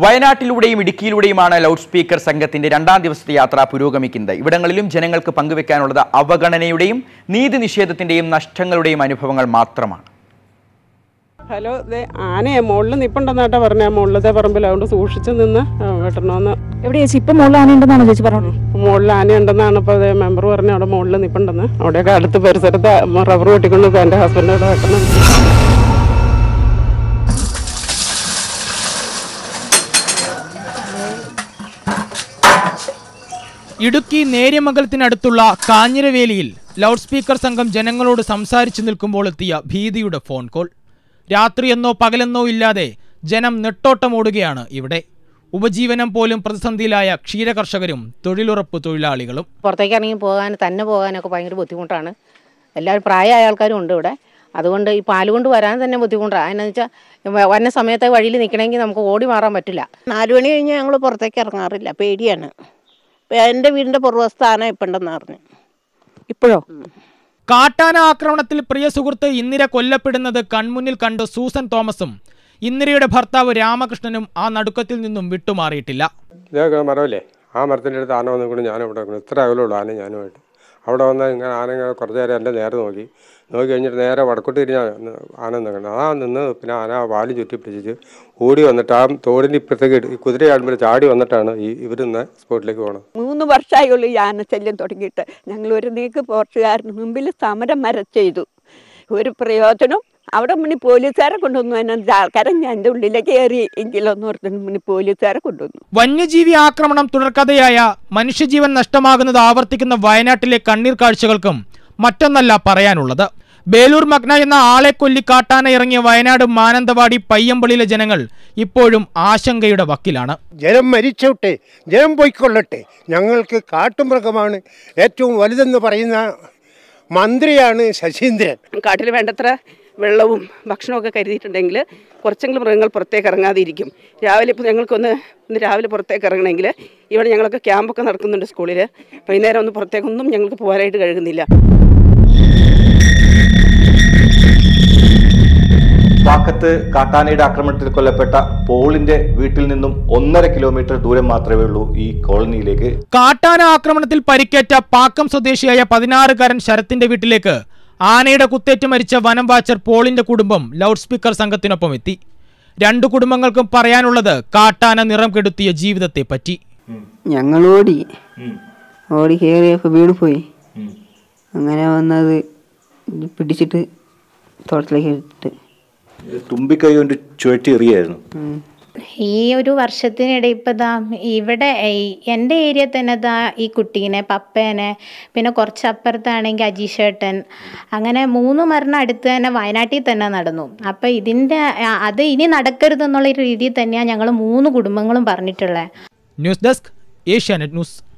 വയനാട്ടിലൂടെയും ഇടുക്കിയിലൂടെയുമാണ് loud speaker സംഘത്തിന്റെ രണ്ടാം ദിവസത്തെ യാത്ര പുരോഗമിക്കുന്നത് ഇവിടങ്ങളിലും ജനങ്ങൾക്ക് പങ്കുവെക്കാനുള്ളത് അവഗണനയുടെയും നീതി നിഷേധത്തിന്റെയും നഷ്ടങ്ങളുടെയും അനുഭവങ്ങൾ മാത്രമാണ് ഹലോ ദേ ആനയെ മുകളിൽ നിപ്പുണ്ടെന്നാട്ടാ പറഞ്ഞ മുകളിലത്തെ പറമ്പിൽ അതുകൊണ്ട് സൂക്ഷിച്ച് നിന്ന് ആ, വെട്ടണമെന്ന് എവിടെ ചേച്ചി ഇപ്പം മുകളിൽ ആനയുണ്ടെന്നാണോ ചേച്ചി പറഞ്ഞത് മുകളിൽ ആനയുണ്ടെന്നാണ് ഇപ്പോൾ അതേ മെമ്പർ പറഞ്ഞു അവിടെ മുകളിൽ നിപ്പുണ്ടെന്ന് അവിടെയൊക്കെ അടുത്ത് പരിസരത്ത് റബ്ബർ വെട്ടിക്കൊണ്ട് നിൽക്കുക എൻ്റെ ഹസ്ബൻഡ് അവിടെ വെട്ടണം ഇടുക്കി നേര്യമംഗലത്തിനടുത്തുള്ള കാഞ്ഞിരവേലിയിൽ ലൗഡ് സ്പീക്കർ സംഘം ജനങ്ങളോട് സംസാരിച്ചു നിൽക്കുമ്പോൾ എത്തിയ ഭീതിയുടെ ഫോൺ കോൾ രാത്രിയെന്നോ പകലെന്നോ ഇല്ലാതെ ജനം നെട്ടോട്ടമോടുകയാണ് ഇവിടെ ഉപജീവനം പോലും പ്രതിസന്ധിയിലായ ക്ഷീരകർഷകരും തൊഴിലുറപ്പ് തൊഴിലാളികളും പുറത്തേക്ക് ഇറങ്ങി പോകാൻ തന്നെ പോകാനൊക്കെ ഭയങ്കര ബുദ്ധിമുട്ടാണ് എല്ലാവരും പ്രായമായ ആൾക്കാരും ഉണ്ട് ഇവിടെ അതുകൊണ്ട് ഈ പാല് കൊണ്ട് വരാൻ തന്നെ ബുദ്ധിമുട്ടാണ് അതിനെന്ന് വെച്ചാൽ വന്ന സമയത്ത് വഴിയിൽ നിൽക്കണമെങ്കിൽ നമുക്ക് ഓടി മാറാൻ പറ്റില്ല നാല് മണി കഴിഞ്ഞ് ഞങ്ങൾ പുറത്തേക്ക് ഇറങ്ങാറില്ല പേടിയാണ് ഇപ്പം എൻ്റെ വീടിൻ്റെ പുറവസ്ഥ ആന ഇപ്പുണ്ടെന്ന് പറഞ്ഞു ഇപ്പോഴോ കാട്ടാന ആക്രമണത്തിൽ പ്രിയ സുഹൃത്ത് ഇന്ദിര കൊല്ലപ്പെടുന്നത് കൺമുന്നിൽ കണ്ട് സൂസൻ തോമസും ഇന്ദിരയുടെ ഭർത്താവ് രാമകൃഷ്ണനും ആ നടുക്കത്തിൽ നിന്നും വിട്ടുമാറിയിട്ടില്ല ഇതൊക്കെ മരമല്ലേ ആ മരത്തിൻ്റെ അടുത്ത് ആന വന്നിക്കൊണ്ട് ഞാനും ഇവിടെ നിൽക്കുന്നു. ഇത്ര അകലുള്ളൂ ആന ഞാനുമായിട്ട് അവിടെ വന്ന് ഇങ്ങനെ ആന ഇങ്ങനെ കുറച്ച് നേരം എൻ്റെ നേരെ നോക്കി നോക്കി കഴിഞ്ഞിട്ട് നേരെ വടക്കോട്ട് തിരിഞ്ഞ ആന നിൽക്കുന്നത് ആ നിന്ന് പിന്നെ ആന ആ വാലും ചുറ്റി പിടിച്ചിട്ട് ഓടി വന്നിട്ട് ആ തോടിൻ്റെ ഇപ്പുറത്തേക്ക് ഇട്- ഈ കുതിര ആടുമ്പോൾ ചാടി വന്നിട്ടാണ് ഈ ഇവരിന്ന് സ്പോട്ടിലേക്ക് പോകണത് മൂന്ന് വർഷമായുള്ളൂ ഈ ആനശല്യം തുടങ്ങിയിട്ട് ഞങ്ങൾ ഒരു നീക്ക് പോർച്ചുകാരന് മുമ്പിൽ സമരം മര ചെയ്തു ഒരു പ്രയോജനം അവിടെ മുന്നിൽ പോലീസുകാരെ കൊണ്ടുവന്നു അതിനകത്ത് ആൾക്കാരെ ഞാൻ എൻ്റെ ഉള്ളിലേക്ക് കയറി എങ്കിലൊന്നും ഓർത്തിന് മുന്നിൽ പോലീസുകാരെ കൊണ്ടുവന്നു വന്യജീവി ആക്രമണം തുടർക്കഥയായ മനുഷ്യജീവൻ നഷ്ടമാകുന്നത് ആവർത്തിക്കുന്ന വയനാട്ടിലെ കണ്ണീർ കാഴ്ചകൾക്കും മറ്റൊന്നല്ല പറയാനുള്ളത് ബേലൂർ മഗ്ന എന്ന ആളെ കൊല്ലി കാട്ടാന ഇറങ്ങിയ വയനാട് മാനന്തവാടി പയ്യമ്പള്ളിയിലെ ജനങ്ങൾ ഇപ്പോഴും ആശങ്കയുടെ വക്കിലാണ് ജനം മരിച്ചോട്ടെ ജനം പോയിക്കൊള്ളട്ടെ ഞങ്ങൾക്ക് കാട്ടുമൃഗമാണ് ഏറ്റവും വലുതെന്ന് പറയുന്ന മന്ത്രിയാണ് ശശീന്ദ്രൻ കാട്ടിൽ വേണ്ടത്ര വെള്ളവും ഭക്ഷണമൊക്കെ കരുതിയിട്ടുണ്ടെങ്കിൽ കുറച്ചെങ്കിലും മൃഗങ്ങൾ പുറത്തേക്ക് ഇറങ്ങാതെ ഇരിക്കും രാവിലെ ഇപ്പോൾ ഞങ്ങൾക്കൊന്ന് ഇന്ന് രാവിലെ പുറത്തേക്ക് ഇറങ്ങണമെങ്കിൽ ഇവിടെ ഞങ്ങളൊക്കെ ക്യാമ്പൊക്കെ നടക്കുന്നുണ്ട് സ്കൂളിൽ വൈകുന്നേരം ഒന്ന് പുറത്തേക്കൊന്നും ഞങ്ങൾക്ക് പോകാനായിട്ട് കഴിയുന്നില്ല പാക്കത്ത് കാട്ടാനയുടെ ആക്രമണത്തിൽ കൊല്ലപ്പെട്ട പോളിന്റെ വീട്ടിൽ നിന്നും ഒന്നര കിലോമീറ്റർ ദൂരം മാത്രമേ ഉള്ളൂ ഈ കോളനിയിലേക്ക് കാട്ടാന ആക്രമണത്തിൽ പരിക്കേറ്റ പാക്കം സ്വദേശിയായ പതിനാറുകാരൻ ശരത്തിന്റെ വീട്ടിലേക്ക് ആനയുടെ കുത്തേറ്റ് മരിച്ച വനം വാച്ചർ പോളിന്റെ കുടുംബം ലൗഡ് സ്പീക്കർ സംഘത്തിനൊപ്പം എത്തി രണ്ടു കുടുംബങ്ങൾക്കും പറയാനുള്ളത് കാട്ടാന നിറം കെടുത്തിയ ജീവിതത്തെ പറ്റി ഞങ്ങൾ ഓടി ഓടി കയറിയപ്പോൾ വീട് പോയി അങ്ങനെ വന്നത് പിടിച്ചിട്ട് തോട്ടത്തിലേക്ക് എടുത്തിട്ട് തുമ്പിക്കൈ കൊണ്ട് ചുഴറ്റി എറിയായിരുന്നു ഈ ഒരു വർഷത്തിനിടെ ഇപ്പം ദാ ഇവിടെ ഈ- എൻ്റെ ഏരിയ തന്നെ ദാ ഈ കുട്ടീനെ പപ്പേനെ പിന്നെ കുറച്ചപ്പുറത്താണെങ്കിൽ അജീഷേട്ടൻ അങ്ങനെ മൂന്ന് മരണം അടുത്ത് തന്നെ വയനാട്ടിൽ തന്നെ നടന്നു അപ്പം ഇതിൻ്റെ ആ, അത് ഇനി നടക്കരുതെന്നുള്ള രീതിയിൽ തന്നെയാണ് ഞങ്ങൾ മൂന്ന് കുടുംബങ്ങളും പറഞ്ഞിട്ടുള്ളത് ന്യൂസ് ഡെസ്ക് ഏഷ്യാനെറ്റ് ന്യൂസ്